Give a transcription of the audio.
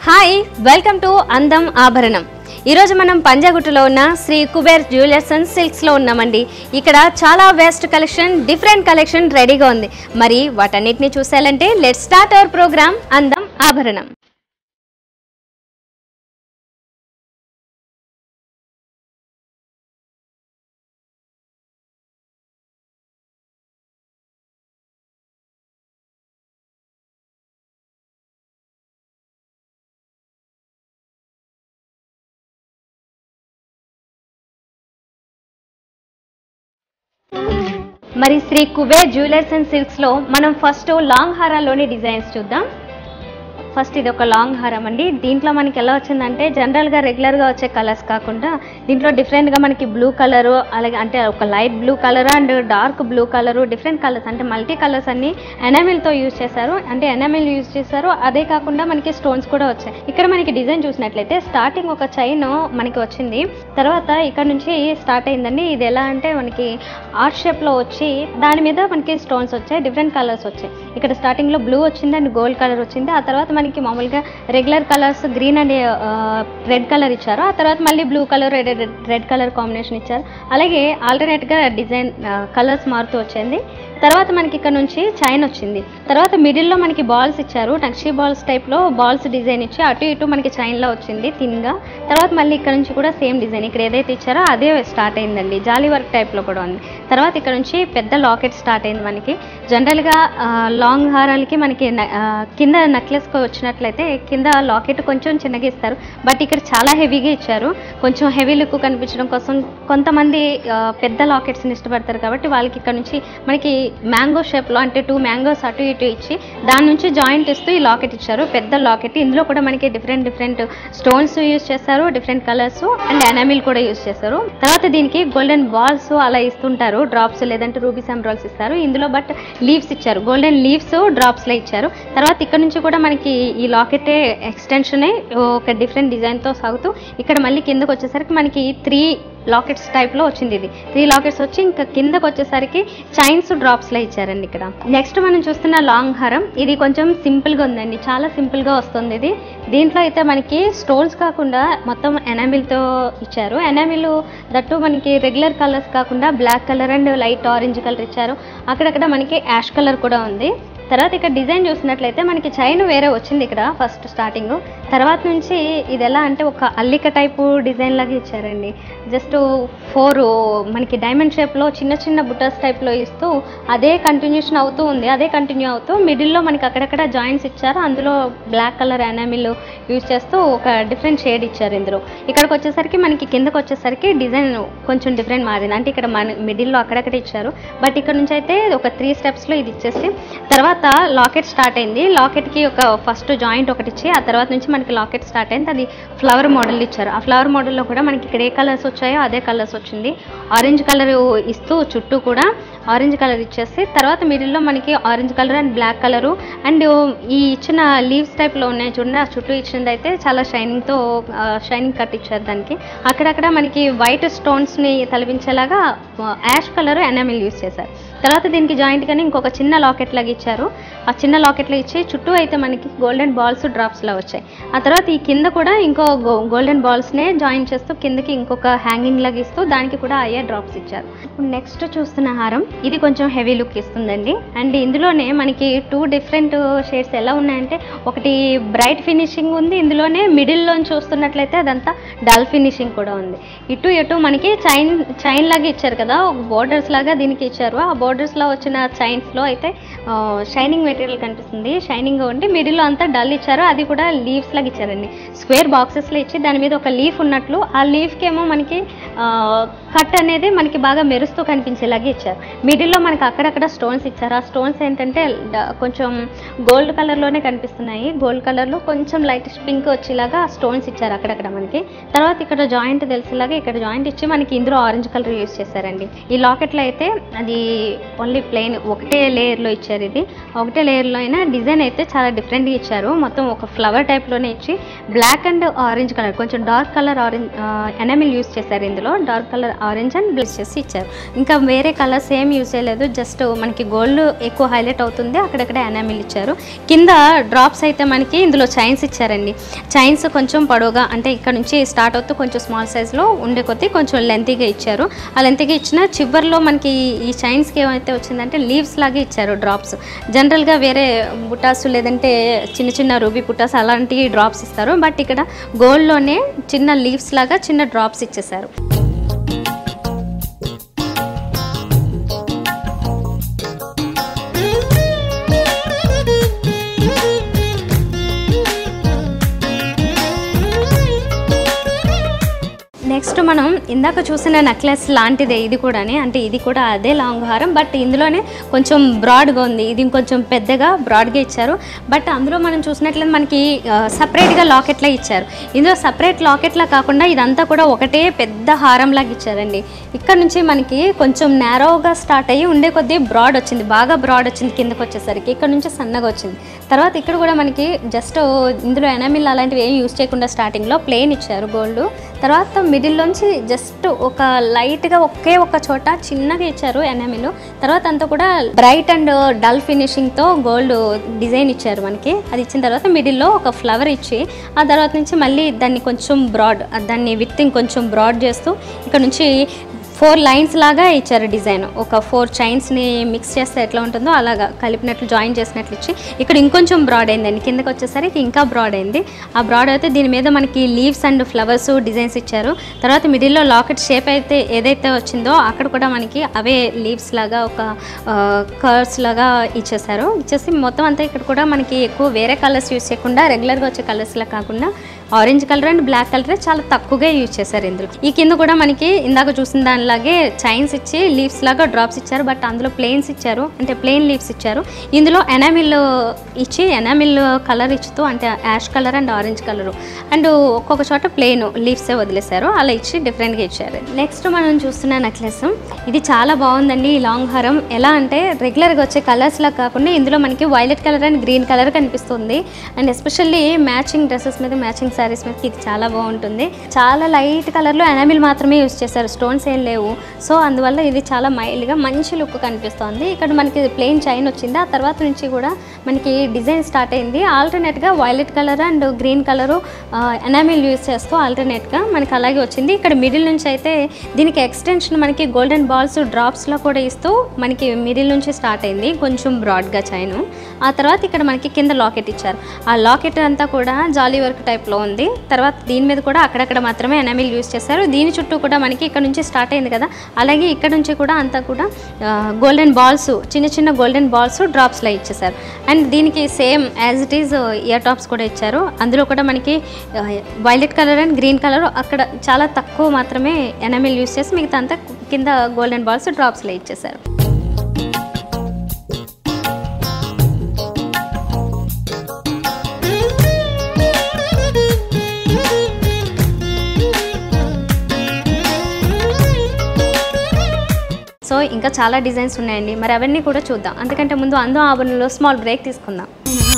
hi welcome to అందం ఆభరణం ఈరోజు మనం పంజాగుట్టులో ఉన్న శ్రీ కుబేర్ జ్యువెలర్స్ అండ్ సిల్క్స్లో ఉన్నామండి ఇక్కడ చాలా బెస్ట్ కలెక్షన్ డిఫరెంట్ కలెక్షన్ రెడీగా ఉంది మరి వాటన్నిటిని చూసేయాలంటే లెట్ స్టార్ట్ అవర్ ప్రోగ్రామ్ అందం ఆభరణం మరి శ్రీ కుబేర్ జ్యువెలర్స్ అండ్ సిల్క్స్లో మనం ఫస్ట్ లాంగ్ హారాల్లోని డిజైన్స్ చూద్దాం ఫస్ట్ ఇది ఒక లాంగ్ హారం అండి దీంట్లో మనకి ఎలా వచ్చిందంటే జనరల్గా రెగ్యులర్గా వచ్చే కలర్స్ కాకుండా దీంట్లో డిఫరెంట్గా మనకి బ్లూ కలరు అలాగే అంటే ఒక light blue colour and dark blue colour different colours అంటే మల్టీ కలర్స్ అన్ని ఎనామిల్తో యూజ్ చేశారు అంటే ఎనామిల్ యూజ్ చేశారు అదే కాకుండా మనకి స్టోన్స్ కూడా వచ్చాయి ఇక్కడ మనకి డిజైన్ చూసినట్లయితే స్టార్టింగ్ ఒక చైన్ మనకి వచ్చింది తర్వాత ఇక్కడ నుంచి స్టార్ట్ అయిందండి ఇది ఎలా అంటే మనకి ఆర్ట్ షేప్లో వచ్చి దాని మీద మనకి స్టోన్స్ వచ్చాయి డిఫరెంట్ కలర్స్ వచ్చాయి ఇక్కడ స్టార్టింగ్లో బ్లూ వచ్చింది అండ్ గోల్డ్ కలర్ వచ్చింది ఆ తర్వాత మనకి మామూలుగా regular colours green and red colour ఇచ్చారు ఆ తర్వాత మళ్ళీ blue colour red red colour combination ఇచ్చారు అలాగే ఆల్టర్నేట్గా డిజైన్ కలర్స్ మారుతూ వచ్చింది తర్వాత మనకి ఇక్కడ నుంచి చైన్ వచ్చింది తర్వాత మిడిల్లో మనకి బాల్స్ ఇచ్చారు నక్షీ బాల్స్ టైప్లో బాల్స్ డిజైన్ ఇచ్చి అటు ఇటు మనకి చైన్లో వచ్చింది థిన్గా తర్వాత మళ్ళీ ఇక్కడ నుంచి కూడా సేమ్ డిజైన్ ఇక్కడ ఏదైతే ఇచ్చారో అదే స్టార్ట్ అయిందండి జాలీ వర్క్ టైప్లో కూడా ఉంది తర్వాత ఇక్కడ నుంచి పెద్ద లాకెట్ స్టార్ట్ అయింది మనకి జనరల్గా లాంగ్ హారాలకి మనకి న- ఆ, కింద నెక్లెస్కి వచ్చినట్లయితే కింద లాకెట్ కొంచెం చిన్నగా ఇస్తారు బట్ ఇక్కడ చాలా హెవీగా ఇచ్చారు కొంచెం హెవీ లుక్ కనిపించడం కోసం కొంతమంది ఆ, పెద్ద లాకెట్స్ని ఇష్టపడతారు కాబట్టి వాళ్ళకి ఇక్కడ నుంచి మనకి మ్యాంగో షేప్లో అంటే టూ మ్యాంగోస్ అటు ఇటు ఇచ్చి దాని నుంచి జాయింట్ ఇస్తూ ఈ లాకెట్ ఇచ్చారు పెద్ద లాకెట్ ఇందులో కూడా మనకి డిఫరెంట్ డిఫరెంట్ స్టోన్స్ యూజ్ చేస్తారు డిఫరెంట్ కలర్స్ అండ్ ఎనామిల్ కూడా యూజ్ చేస్తారు తర్వాత దీనికి గోల్డెన్ బాల్స్ అలా ఇస్తుంటారు డ్రాప్స్ లేదంటే రూబీస్ ఎమ్రాల్స్ ఇస్తారు ఇందులో బట్ లీవ్స్ ఇచ్చారు గోల్డెన్ లీవ్స్ డ్రాప్స్లో ఇచ్చారు తర్వాత ఇక్కడ నుంచి కూడా మనకి ఈ లాకెటే ఎక్స్టెన్షనే ఒక డిఫరెంట్ డిజైన్తో సాగుతూ ఇక్కడ మళ్ళీ కిందకు వచ్చేసరికి మనకి త్రీ లాకెట్స్ టైప్లో వచ్చింది ఇది త్రీ లాకెట్స్ వచ్చి ఇంకా కిందకు వచ్చేసరికి చైన్స్ డ్రాప్స్లో ఇచ్చారండి ఇక్కడ నెక్స్ట్ మనం చూస్తున్న లాంగ్ హారం ఇది కొంచెం సింపుల్గా ఉందండి చాలా సింపుల్గా వస్తుంది ఇది దీంట్లో అయితే మనకి స్టోన్స్ కాకుండా మొత్తం ఎనామిల్తో ఇచ్చారు ఎనామిల్ దట్టు మనకి రెగ్యులర్ కలర్స్ కాకుండా black colour and light orange colour ఇచ్చారు అక్కడక్కడ మనకి యాష్ కలర్ కూడా ఉంది తర్వాత ఇక్కడ డిజైన్ చూసినట్లయితే మనకి చైన్ వేరే వచ్చింది ఇక్కడ ఫస్ట్ స్టార్టింగ్ తర్వాత నుంచి ఇది ఎలా అంటే ఒక అల్లిక టైపు డిజైన్ లాగా ఇచ్చారండి జస్ట్ ఫోర్ మనకి డైమండ్ షేప్లో చిన్న చిన్న బుటాస్ టైప్లో ఇస్తూ అదే కంటిన్యూషన్ అవుతూ ఉంది అదే కంటిన్యూ అవుతూ మిడిల్లో మనకి అక్కడక్కడ జాయింట్స్ ఇచ్చారు అందులో బ్లాక్ కలర్ ఎనామిల్ యూజ్ చేస్తూ ఒక డిఫరెంట్ షేడ్ ఇచ్చారు ఇందులో ఇక్కడికి వచ్చేసరికి మనకి కిందకు వచ్చేసరికి డిజైన్ కొంచెం డిఫరెంట్ మారింది అంటే ఇక్కడ మన మిడిల్లో అక్కడక్కడ ఇచ్చారు బట్ ఇక్కడ నుంచి అయితే ఒక త్రీ స్టెప్స్లో ఇది ఇచ్చేసి తర్వాత లాకెట్ స్టార్ట్ అయింది లాకెట్కి ఒక ఫస్ట్ జాయింట్ ఒకటి ఇచ్చి ఆ తర్వాత నుంచి మనకి లాకెట్ స్టార్ట్ అయింది అది ఫ్లవర్ మోడల్ ఇచ్చారు ఆ ఫ్లవర్ మోడల్లో కూడా మనకి ఇక్కడ ఏ కలర్స్ వచ్చాయో అదే కలర్స్ వచ్చింది ఆరెంజ్ కలర్ ఇస్తూ చుట్టూ కూడా ఆరెంజ్ కలర్ ఇచ్చేసి తర్వాత మిడిల్లో మనకి orange colour and black colour and ఈ ఇచ్చిన లీవ్స్ టైప్లో ఉన్నాయి చూడండి ఆ చుట్టూ ఇచ్చింది అయితే చాలా షైనింగ్తో షైనింగ్ కట్ ఇచ్చారు దానికి అక్కడక్కడ మనకి వైట్ స్టోన్స్ని తలపించేలాగా యాష్ కలర్ ఎనామిల్ యూస్ చేశారు తర్వాత దీనికి జాయింట్ గానే ఇంకొక చిన్న లాకెట్ లాగా ఇచ్చారు ఆ చిన్న లాకెట్లో ఇచ్చి చుట్టూ అయితే మనకి గోల్డెన్ బాల్స్ డ్రాప్స్లా వచ్చాయి ఆ తర్వాత ఈ కింద కూడా ఇంకో గోల్డెన్ బాల్స్నే జాయిన్ చేస్తూ కిందకి ఇంకొక హ్యాంగింగ్ లాగా ఇస్తూ దానికి కూడా అయ్యే డ్రాప్స్ ఇచ్చారు ఇప్పుడు నెక్స్ట్ చూస్తున్న హారం ఇది కొంచెం హెవీ లుక్ ఇస్తుందండి అండ్ ఇందులోనే మనకి టూ డిఫరెంట్ షేడ్స్ ఎలా ఉన్నాయంటే ఒకటి బ్రైట్ ఫినిషింగ్ ఉంది ఇందులోనే మిడిల్లో చూస్తున్నట్లయితే అదంతా డల్ ఫినిషింగ్ కూడా ఉంది ఇటు ఇటు మనకి చైన్ చైన్ లాగా ఇచ్చారు కదా బోర్డర్స్ లాగా దీనికి ఇచ్చారు ఆ బోర్డర్స్లో వచ్చిన చైన్స్లో అయితే షైనింగ్ మెటీరియల్ కనిపిస్తుంది షైనింగ్ ఉండి మిడిల్లో అంతా డల్ ఇచ్చారు అది కూడా లీవ్స్ లాగా ఇచ్చారండి స్క్వేర్ బాక్సెస్లో ఇచ్చి దాని మీద ఒక లీఫ్ ఉన్నట్లు ఆ లీఫ్కి ఏమో మనకి కట్ అనేది మనకి బాగా మెరుస్తూ కనిపించేలాగా ఇచ్చారు మిడిల్లో మనకి అక్కడక్కడ స్టోన్స్ ఇచ్చారు ఆ స్టోన్స్ ఏంటంటే డ- కొంచెం గోల్డ్ కలర్లోనే కనిపిస్తున్నాయి గోల్డ్ కలర్లో కొంచెం లైట్ పింక్ వచ్చేలాగా స్టోన్స్ ఇచ్చారు అక్కడక్కడ మనకి తర్వాత ఇక్కడ జాయింట్ తెలిసేలాగా ఇక్కడ జాయింట్ ఇచ్చి మనకి ఇందులో ఆరెంజ్ కలర్ యూస్ చేశారండి ఈ లాకెట్లో అయితే అది ఓన్లీ ప్లెయిన్ ఒకటే లేయర్లో ఇచ్చారు ఇది ఒకటే లేయర్లో అయినా డిజైన్ అయితే చాలా డిఫరెంట్గా ఇచ్చారు మొత్తం ఒక ఫ్లవర్ టైప్లోనే ఇచ్చి బ్లాక్ అండ్ ఆరెంజ్ కలర్ కొంచెం dark colour orange enamel use చేశారు ఇందులో dark colour orange and blue చేసి ఇచ్చారు ఇంకా వేరే కలర్స్ ఏం యూస్ చేయలేదు జస్ట్ మనకి గోల్డ్ ఎక్కువ హైలైట్ అవుతుంది అక్కడక్కడ ఎనామిల్ ఇచ్చారు కింద డ్రాప్స్ అయితే మనకి ఇందులో చైన్స్ ఇచ్చారండి చైన్స్ కొంచెం పొడవుగా అంటే ఇక్కడ నుంచి స్టార్ట్ అవుతూ కొంచెం స్మాల్ సైజ్లో ఉండే కొద్దీ కొంచెం లెంతీగా ఇచ్చారు ఆ లెంతీగా ఇచ్చిన చివర్లో మనకి ఈ చైన్స్కి ఏమైతే వచ్చిందంటే లీవ్స్ లాగా ఇచ్చారు డ్రాప్స్ జనరల్గా వేరే బుటాస్ లేదంటే చిన్న చిన్న రూబీ బుటాస్ అలాంటి డ్రాప్స్ ఇస్తారు బట్ ఇక్కడ గోల్డ్లోనే చిన్న లీవ్స్ లాగా చిన్న డ్రాప్స్ ఇచ్చేసారు నెక్స్ట్ మనం ఇందాక చూసిన నెక్లెస్ లాంటిదే ఇది కూడానే అంటే ఇది కూడా అదే లాంగ్ హారం బట్ ఇందులోనే కొంచెం బ్రాడ్గా ఉంది ఇది ఇంకొంచెం పెద్దగా బ్రాడ్గా ఇచ్చారు బట్ అందులో మనం చూసినట్లయితే మనకి సపరేట్గా లాకెట్లా ఇచ్చారు ఇందులో సపరేట్ లాకెట్లా కాకుండా ఇదంతా కూడా ఒకటే పెద్ద హారం లాగా ఇచ్చారండి ఇక్కడ నుంచి మనకి కొంచెం నేరోగా స్టార్ట్ అయ్యి ఉండే కొద్దీ బ్రాడ్ వచ్చింది బాగా బ్రాడ్ వచ్చింది కిందకి వచ్చేసరికి ఇక్కడ నుంచి సన్నగా వచ్చింది తర్వాత ఇక్కడ కూడా మనకి జస్ట్ ఇందులో ఎనామిల్ అలాంటివి ఏం యూస్ చేయకుండా స్టార్టింగ్లో ప్లేన్ ఇచ్చారు గోల్డ్ తర్వాత మిడిల్లోంచి జస్ట్ ఒక లైట్గా ఒకే ఒక చోట చిన్నగా ఇచ్చారు ఎనామిల్ తర్వాత అంతా కూడా బ్రైట్ అండ్ డల్ ఫినిషింగ్తో గోల్డ్ డిజైన్ ఇచ్చారు మనకి అది ఇచ్చిన తర్వాత మిడిల్లో ఒక ఫ్లవర్ ఇచ్చి ఆ తర్వాత నుంచి మళ్ళీ దాన్ని కొంచెం బ్రాడ్ దాన్ని విత్ ఇంకొంచెం బ్రాడ్ చేస్తూ ఇక్కడ నుంచి ఫోర్ లైన్స్ లాగా ఇచ్చారు డిజైన్ ఒక ఫోర్ చైన్స్ని మిక్స్ చేస్తే ఎట్లా ఉంటుందో అలాగా కలిపినట్లు జాయిన్ చేసినట్లు ఇచ్చి ఇక్కడ ఇంకొంచెం బ్రాడ్ అయిందండి కిందకి వచ్చేసరికి ఇంకా బ్రాడ్ అయింది ఆ బ్రాడ్ అయితే దీని మీద మనకి లీవ్స్ అండ్ ఫ్లవర్స్ డిజైన్స్ ఇచ్చారు తర్వాత మిడిల్లో లాకెట్ షేప్ అయితే ఏదైతే వచ్చిందో అక్కడ కూడా మనకి అవే లీవ్స్ లాగా ఒక కర్స్ లాగా ఇచ్చేసారు ఇచ్చేసి మొత్తం అంతా ఇక్కడ కూడా మనకి ఎక్కువ వేరే కలర్స్ యూస్ చేయకుండా రెగ్యులర్గా వచ్చే కలర్స్లా కాకుండా orange colour and black colour చాలా తక్కువగా యూజ్ చేశారు ఇందులో ఈ కింద కూడా మనకి ఇందాక చూసిన దానిలాగే చైన్స్ ఇచ్చి లీవ్స్ లాగా డ్రాప్స్ ఇచ్చారు బట్ అందులో ప్లెయిన్స్ ఇచ్చారు అంటే ప్లెయిన్ లీవ్స్ ఇచ్చారు ఇందులో ఎనామిల్ ఇచ్చి ఎనామిల్ కలర్ ఇచ్చుతూ అంటే ash colour and orange colour and ఒక్కొక్క చోట ప్లెయిన్ లీవ్సే వదిలేశారు అలా ఇచ్చి డిఫరెంట్గా ఇచ్చారు నెక్స్ట్ మనం చూస్తున్న నెక్లెస్ ఇది చాలా బాగుందండి ఈ లాంగ్ హారం ఎలా అంటే రెగ్యులర్గా వచ్చే కలర్స్లా కాకుండా ఇందులో మనకి violet colour and green colour కనిపిస్తుంది అండ్ ఎస్పెషల్లీ మ్యాచింగ్ డ్రెస్సెస్ మీద మ్యాచింగ్ శారీస్ మీదకి ఇది చాలా బాగుంటుంది చాలా లైట్ కలర్లో ఎనామిల్ మాత్రమే యూస్ చేశారు స్టోన్స్ ఏం లేవు సో అందువల్ల ఇది చాలా మైల్డ్గా మంచి లుక్ కనిపిస్తుంది ఇక్కడ మనకి ప్లెయిన్ చైన్ వచ్చింది ఆ తర్వాత నుంచి కూడా మనకి డిజైన్ స్టార్ట్ అయింది ఆల్టర్నేట్గా violet colour and green colour enamel use చేస్తూ ఆల్టర్నేట్గా మనకి అలాగే వచ్చింది ఇక్కడ మిడిల్ నుంచి అయితే దీనికి ఎక్స్టెన్షన్ మనకి గోల్డెన్ బాల్స్ డ్రాప్స్లో కూడా ఇస్తూ మనకి మిడిల్ నుంచి స్టార్ట్ అయింది కొంచెం బ్రాడ్గా చైన్ ఆ తర్వాత ఇక్కడ మనకి కింద లాకెట్ ఇచ్చారు ఆ లాకెట్ అంతా కూడా జాలీ వర్క్ టైప్లో ఉంది తర్వాత దీని మీద కూడా అక్కడక్కడ మాత్రమే ఎనామిల్ యూస్ చేశారు దీని చుట్టూ కూడా మనకి ఇక్కడ నుంచి స్టార్ట్ అయింది కదా అలాగే ఇక్కడ నుంచి కూడా అంతా కూడా గోల్డెన్ బాల్స్ చిన్న చిన్న గోల్డెన్ బాల్స్ డ్రాప్స్లో ఇచ్చేసారు అండ్ దీనికి same as it is ear tops కూడా ఇచ్చారు అందులో కూడా మనకి violet colour and green colour అక్కడ చాలా తక్కువ మాత్రమే ఎనామిల్ యూస్ చేసి మిగతా అంతా కింద గోల్డెన్ బాల్స్ డ్రాప్స్లో ఇచ్చేసారు సో ఇంకా చాలా డిజైన్స్ ఉన్నాయండి మరి అవన్నీ కూడా చూద్దాం అందుకంటే ముందు అందు ఆభరణలో స్మాల్ బ్రేక్ తీసుకుందాం